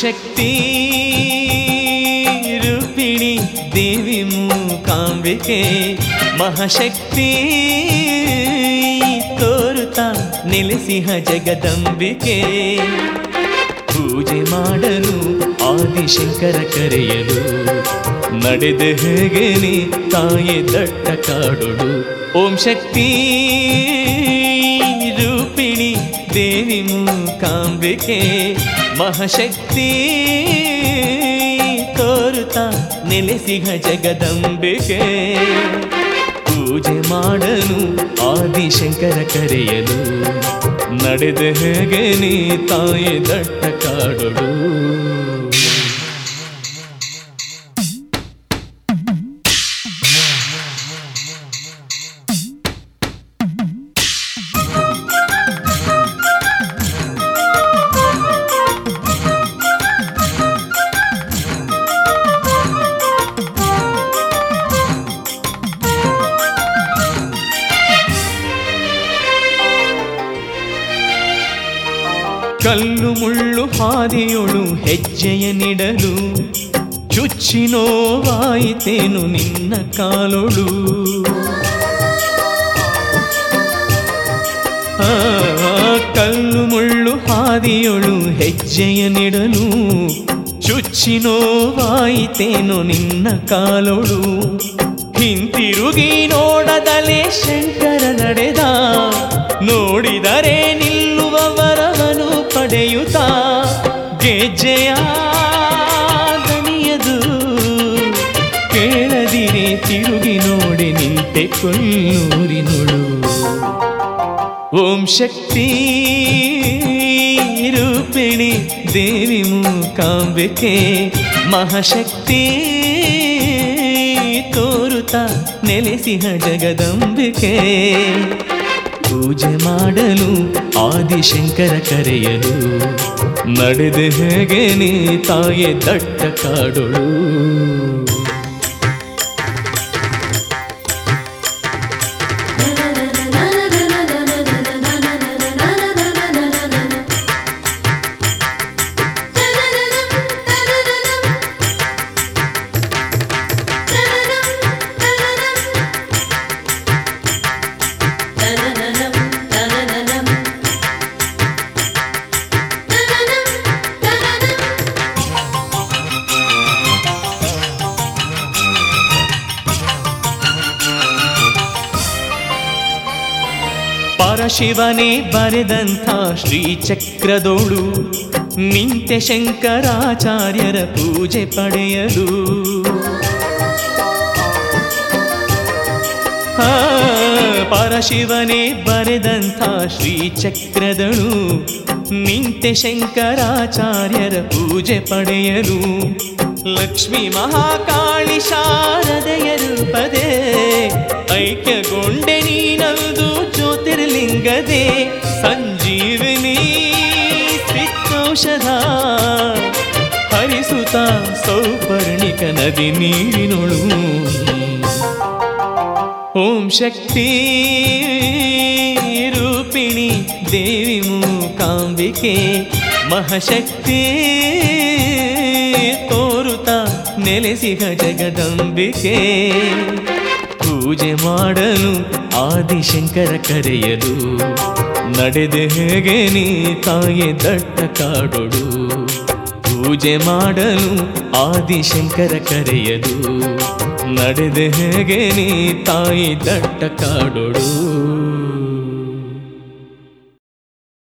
ಶಕ್ತಿ ರೂಪಿಣಿ ದೇವಿ ಮೂಕಾಂಬಿಕೆ ಮಹಾಶಕ್ತಿ ತೋರುತ್ತಾ ನೆಲೆಸಿಹ ಜಗದಂಬಿಕೆ ಪೂಜೆ ಮಾಡಲು ಆದಿಶಂಕರ ಕರೆಯಲು ನಡೆದ ಹೇಗೆ ನೀ ತಾಯಿ ದಟ್ಟ ಕಾಡೊಡು ಓಂ ಶಕ್ತಿ ರೂಪಿಣಿ ದೇವಿ ಮೂಕಾಂಬಿಕೆ ಮಹಾಶಕ್ತಿ ತೋರುತ್ತಾ ನೆಲೆಸಿಹ ಜಗದಂಬಿಕೆ ಪೂಜೆ ಮಾಡಲು ಆದಿಶಂಕರ ಕರೆಯಲು ನಡೆದ ಹೇಗೆ ನೀ ತಾಯಿ ದಟ್ಟ ಕಾಡೊಡು ಕಲ್ಲು ಮುಳ್ಳು ಹಾದಿಯೊಳು ಹೆಜ್ಜೆಯ ನಿಡಲು ಚುಚ್ಚಿ ನೋವಾಯಿತೇನು ನಿನ್ನ ಕಾಲೊಳು ಆ, ಕಲ್ಲು ಮುಳ್ಳು ಹಾದಿಯೊಳು ಹೆಜ್ಜೆಯ ನಿಡಲು ಚುಚ್ಚಿ ನೋವಾಯಿತೇನು ನಿನ್ನ ಕಾಲೊಳು ಹಿಂತಿರುಗಿ ನೋಡದಲೇ ಶಂಕರ ನಡೆದ ನೋಡಿದರೆ ನಿಲ್ಲುವ ವರವನು ಪಡೆಯುತ್ತ ಗೆಜ್ಜೆಯ ದನಿಯದು ಕೇಳದಿರೆ ತಿರುಗಿ ನೋಡಿ ನಿಂತೆ ಕೊಲ್ಲೂರಿನೊಳು ಓಂ ಶಕ್ತಿ ರೂಪಿಣಿ ದೇವಿ ಮೂಕಾಂಬಿಕೆ ಮಹಾಶಕ್ತಿ ತೋರುತ್ತಾ ನೆಲೆಸಿಹ ಜಗದಂಬಿಕೆ ಪೂಜೆ ಮಾಡಲು ಆದಿಶಂಕರ ಕರೆಯಲು ನಡೆದ ಹೇಗೆ ನೀ ತಾಯಿ ದಟ್ಟ ಕಾಡೊಳು ಪರಶಿವನೇ ಬರೆದಂಥ ಶ್ರೀಚಕ್ರದೋಳು ನಿಂತೆ ಶಂಕರಾಚಾರ್ಯರ ಪೂಜೆ ಪಡೆಯಲು ಆ, ಪರಶಿವನೇ ಬರೆದಂಥ ಶ್ರೀಚಕ್ರದಳು ನಿಂತೆ ಶಂಕರಾಚಾರ್ಯರ ಪೂಜೆ ಪಡೆಯಲು ಲಕ್ಷ್ಮೀ ಮಹಾಕಾಳಿ ಶಾರದೆಯ ರೂಪದೆ ಐಕ್ಯಗೊಂಡೆ ನೀನದು ಜ್ಯೋತಿರ್ಲಿಂಗದೆ ಸಂಜೀವಿನಿ ಸಿತ್ತೌಷಧ ಹರಿಸುತ್ತ ಸೌಪರ್ಣಿಕ ನದಿ ನೀರಿನೊಳು ಓಂ ಶಕ್ತಿ ರೂಪಿಣಿ ದೇವಿ ಮೂಕಾಂಬಿಕೆ ಮಹಾಶಕ್ತಿ ತೋರುತ್ತಾ ನೆಲೆಸಿಹ ಜಗದಂಬಿಕೆ ಪೂಜೆ ಮಾಡಲು ಆದಿಶಂಕರ ಕರೆಯಲು ನಡೆದ ಹೇಗೆ ನೀ ತಾಯಿ ದಟ್ಟ ಕಾಡೊಡು ಪೂಜೆ ಮಾಡಲು ಆದಿಶಂಕರ ಕರೆಯಲು ನಡೆದ ಹೇಗೆ ನೀ ತಾಯಿ ದಟ್ಟ ಕಾಡೊಡು